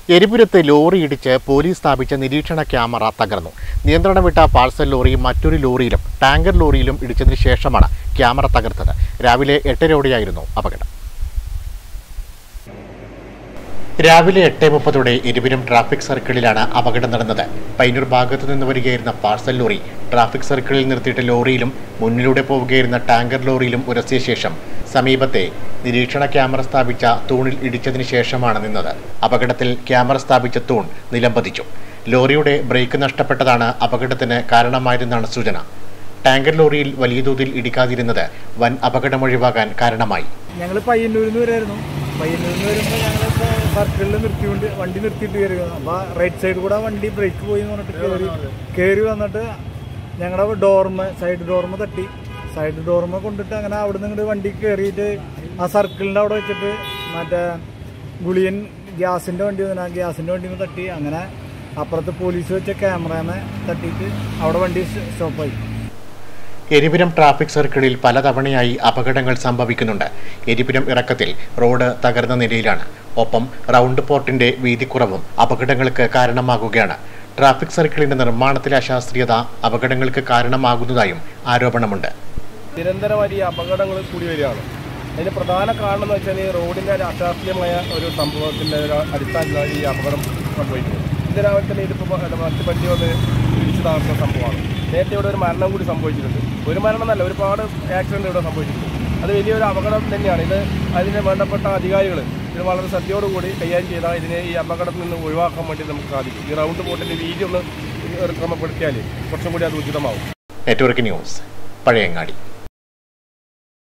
എരിപുരത്ത് lorry ഇടിച്ച് police സ്ഥാപിച്ച നിരീക്ഷണ ക്യാമറ തകർന്നു നിയന്ത്രണം വിട്ട പാഴ്സൽ ലോറി മറ്റൊരു ലോറിയിലും ടാങ്കർ ലോറിയിലും ഇടിച്ചതിന് ശേഷമാണ് ക്യാമറ തകർത്തത് രാവിലെ എട്ടരയോടെയായിരുന്നു അപകടം രാവിലെ എട്ട് മുപ്പതോടെ എരിപുരം ട്രാഫിക് സർക്കിളിലാണ് അപകടം നടന്നത് പൈനൂർ ഭാഗത്തു നിന്ന് വരികയായിരുന്ന പാഴ്സൽ ലോറി ട്രാഫിക് സർക്കിളിൽ നിർത്തിയിട്ട് ലോറിയിലും മുന്നിലൂടെ പോവുകയായിരുന്ന ടാങ്കർ ലോറിയിലും ഉരസിയ ശേഷം സമീപത്തെ നിരീക്ഷണ ക്യാമറ സ്ഥാപിച്ച തൂണിൽ ഇടിച്ചതിന് ശേഷമാണ് നിന്നത് അപകടത്തിൽ ക്യാമറ സ്ഥാപിച്ച തൂൺ നിലംപതിച്ചു ലോറിയുടെ ബ്രേക്ക് നഷ്ടപ്പെട്ടതാണ് അപകടത്തിന് കാരണമായതെന്നാണ് സൂചന ടാങ്കർ ലോറിയിൽ വലിയ തോതിൽ ഇടിക്കാതിരുന്നത് വൻ അപകടം ഒഴിവാകാൻ കാരണമായി ഞങ്ങൾ പയ്യന്നൂരിൽ നിന്ന് വരായിരുന്നു പയ്യന്നൂരിൽ നിന്ന് വരുമ്പോൾ ഞങ്ങൾ സർക്കിളിൽ നിർത്തിക്കൊണ്ട് വണ്ടി നിർത്തിയിട്ട് കയറി അപ്പോൾ റൈറ്റ് സൈഡ് കൂടെ വണ്ടി ബ്രേക്ക് പോയി എന്ന് പറഞ്ഞിട്ട് കയറി കയറി വന്നിട്ട് ഞങ്ങളുടെ ഡോർമ സൈഡ് ഡോർമ തട്ടി സൈഡ് ഡോർമ കൊണ്ടിട്ട് അങ്ങനെ അവിടെ നിന്ന് ഇങ്ങോട്ട് വണ്ടി കയറിയിട്ട് ആ സർക്കിളിൻ്റെ അവിടെ വെച്ചിട്ട് മറ്റേ ഗുളിയൻ ഗ്യാസിൻ്റെ വണ്ടി വന്നു ആ ഗ്യാസിൻ്റെ വണ്ടി തട്ടി അങ്ങനെ അപ്പുറത്ത് പോലീസ് വെച്ച ക്യാമറമേ തട്ടിയിട്ട് അവിടെ വണ്ടി സ്റ്റോപ്പായി എരിപുരം ട്രാഫിക് സർക്കിളിൽ പലതവണയായി അപകടങ്ങൾ സംഭവിക്കുന്നുണ്ട് എരിപുരം ഇറക്കത്തിൽ റോഡ് തകർന്ന നിലയിലാണ് ഒപ്പം റൗണ്ട് പോർട്ടിന്റെ വീതിക്കുറവും അപകടങ്ങൾക്ക് കാരണമാകുകയാണ് ട്രാഫിക് സർക്കിളിന്റെ നിർമ്മാണത്തിലെ അശാസ്ത്രീയത അപകടങ്ങൾക്ക് കാരണമാകുന്നതായും ആരോപണമുണ്ട് നിരന്തരമായി ഈ അപകടങ്ങൾ കൂടി വരികയാണ് അതിന് പ്രധാന കാരണം എന്ന് വെച്ചാൽ ഈ റോഡിൻ്റെ ഒരു അശാസ്ത്രീയമായ ഒരു സംഭവത്തിൻ്റെ ഒരു അടിസ്ഥാനത്തിലാണ് ഈ അപകടം സംഭവിക്കുന്നത് ഇത് രാവിലെ തന്നെ ഇതിപ്പോൾ മറ്റ് വണ്ടി വന്ന് ഇടിച്ചു താഴ്ന്ന സംഭവമാണ് നേരത്തെ ഇവിടെ ഒരു മരണം കൂടി സംഭവിച്ചിട്ടുണ്ട് ഒരു മരണം എന്നല്ല ഒരുപാട് ആക്സിഡൻറ്റ് ഇവിടെ സംഭവിച്ചിട്ടുണ്ട് അത് വലിയൊരു അപകടം തന്നെയാണ് ഇത് അതിന് വേണ്ടപ്പെട്ട അധികാരികൾ ഇത് വളരെ ശ്രദ്ധയോടുകൂടി കൈകാര്യം ചെയ്താൽ ഇതിനെ ഈ അപകടത്തിൽ നിന്ന് ഒഴിവാക്കാൻ വേണ്ടി നമുക്ക് സാധിക്കും ഈ റൗണ്ട് ബോട്ടിൻ്റെ വീതി ഒന്ന് ക്രമപ്പെടുത്തിയാൽ കുറച്ചും കൂടി അത് ഉചിതമാവും നെറ്റ്വർക്ക് ന്യൂസ് പഴയങ്ങാടി